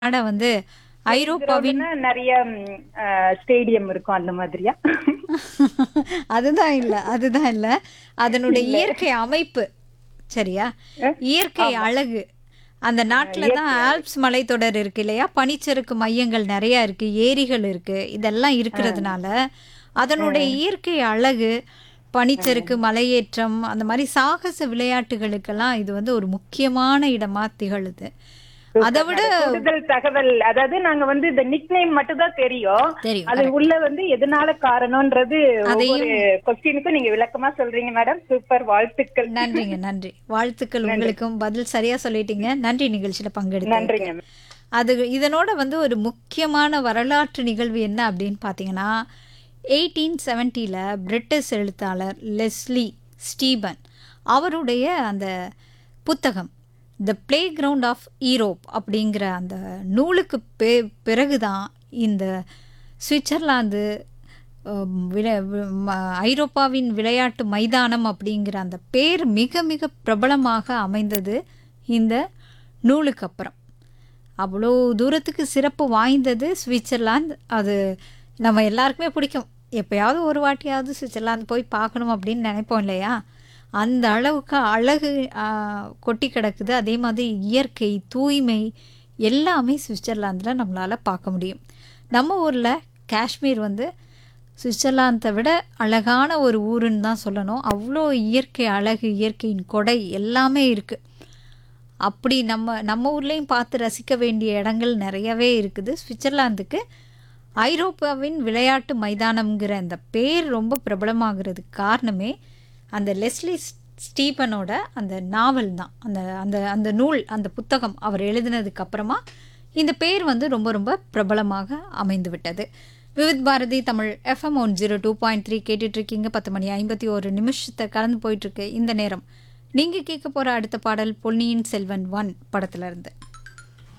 நாட வந்து ஐரோப்பாவின் கிரவுண்ட்னா நிறைய ஸ்டேடியம் இருக்கும் அந்த மாதிரியா அதுதான் இல்ல அதுதான் இல்ல அதனுடைய இயற்கை அமைப்பு சரியா இயற்கை அழகு அந்த நாட்டுல தான் ஆல்ப்ஸ் மலைத்தொடர் இருக்கு இல்லையா பனிச்சறுக்கு மையங்கள் நிறைய இருக்கு ஏரிகள் இருக்கு இதெல்லாம் இருக்கிறதுனால அதனுடைய இயற்கை அழகு பனிச்சறுக்கு மலையேற்றம் அந்த மாதிரி சாகச விளையாட்டுகளுக்கெல்லாம் இது வந்து ஒரு முக்கியமான இடமா திகழுது அதை விட கூடுதல் தகவல் அதாவது நாங்க வந்து இந்த நிக் நேம் மட்டும் தான் தெரியும் தெரியும் அது உள்ள வந்து எதனால காரணம்ன்றது ஒவ்வொரு கொஸ்டினுக்கும் நீங்க விளக்கமா சொல்றீங்க மேடம் சூப்பர் வாழ்த்துக்கள் நன்றிங்க நன்றி வாழ்த்துக்கள் உங்களுக்கும் பதில் சரியா சொல்லிட்டீங்க நன்றி நிகழ்ச்சியில பங்கெடுத்து நன்றிங்க அது இதனோட வந்து ஒரு முக்கியமான வரலாற்று நிகழ்வு என்ன அப்படின்னு பார்த்தீங்கன்னா எயிட்டீன் செவன்ட்டியில் பிரிட்டிஷ் எழுத்தாளர் லெஸ்லி ஸ்டீபன் அவருடைய அந்த புத்தகம் the playground of Europe அப்படிங்கிற அந்த நூலுக்கு பெ பிறகு தான் இந்த சுவிட்சர்லாந்து அம், விள வி- ம- ஐரோப்பாவின் விளையாட்டு மைதானம் அப்படிங்கிற அந்த பேர் மிக மிக பிரபலமாக அமைந்தது இந்த நூலுக்கு அப்புறம் அவ்வளோ தூரத்துக்கு சிறப்பு வாய்ந்தது சுவிட்சர்லாந்து அது நம்ம எல்லாருக்குமே பிடிக்கும் எப்பயாவது ஒரு வாட்டியாவது சுவிட்சர்லாந்து போய் பார்க்கணும் அப்படின்னு நினைப்போம் இல்லையா அந்த அளவுக்கு அழகு ஆ, கொட்டி கிடக்குது அதே மாதிரி இயற்கை தூய்மை எல்லாமே சுவிட்சர்லாந்தில் நம்மளால் பார்க்க முடியும் நம்ம ஊரில் காஷ்மீர் வந்து சுவிட்சர்லாந்தை விட அழகான ஒரு ஊருன்னு தான் சொல்லணும் அவ்வளோ இயற்கை அழகு இயற்கையின் கொடை எல்லாமே இருக்குது அப்படி நம்ம நம்ம ஊர்லேயும் பார்த்து ரசிக்க வேண்டிய இடங்கள் நிறையவே இருக்குது சுவிட்சர்லாந்துக்கு ஐரோப்பாவின் விளையாட்டு மைதானம்ங்கிற அந்த பேர் ரொம்ப பிரபலமாகிறதுக்கு காரணமே அந்த லெஸ்லி ஸ்- ஸ்டீபனோட அந்த நாவல் தான் அந்த அந்த அந்த நூல் அந்த புத்தகம் அவர் எழுதினதுக்கு அப்புறமா இந்த பேர் வந்து ரொம்ப ரொம்ப பிரபலமாக அமைந்து விட்டது Vividh Bharati Tamil FM one zero two point three கேட்டுட்ருக்கீங்க பத்து மணி ஐம்பத்தி ஒரு நிமிஷத்தை கலந்து போயிட்டுருக்கு இந்த நேரம் நீங்கள் கேட்க போகிற அடுத்த பாடல் பொன்னியின் செல்வன் ஒன் படத்துல இருந்து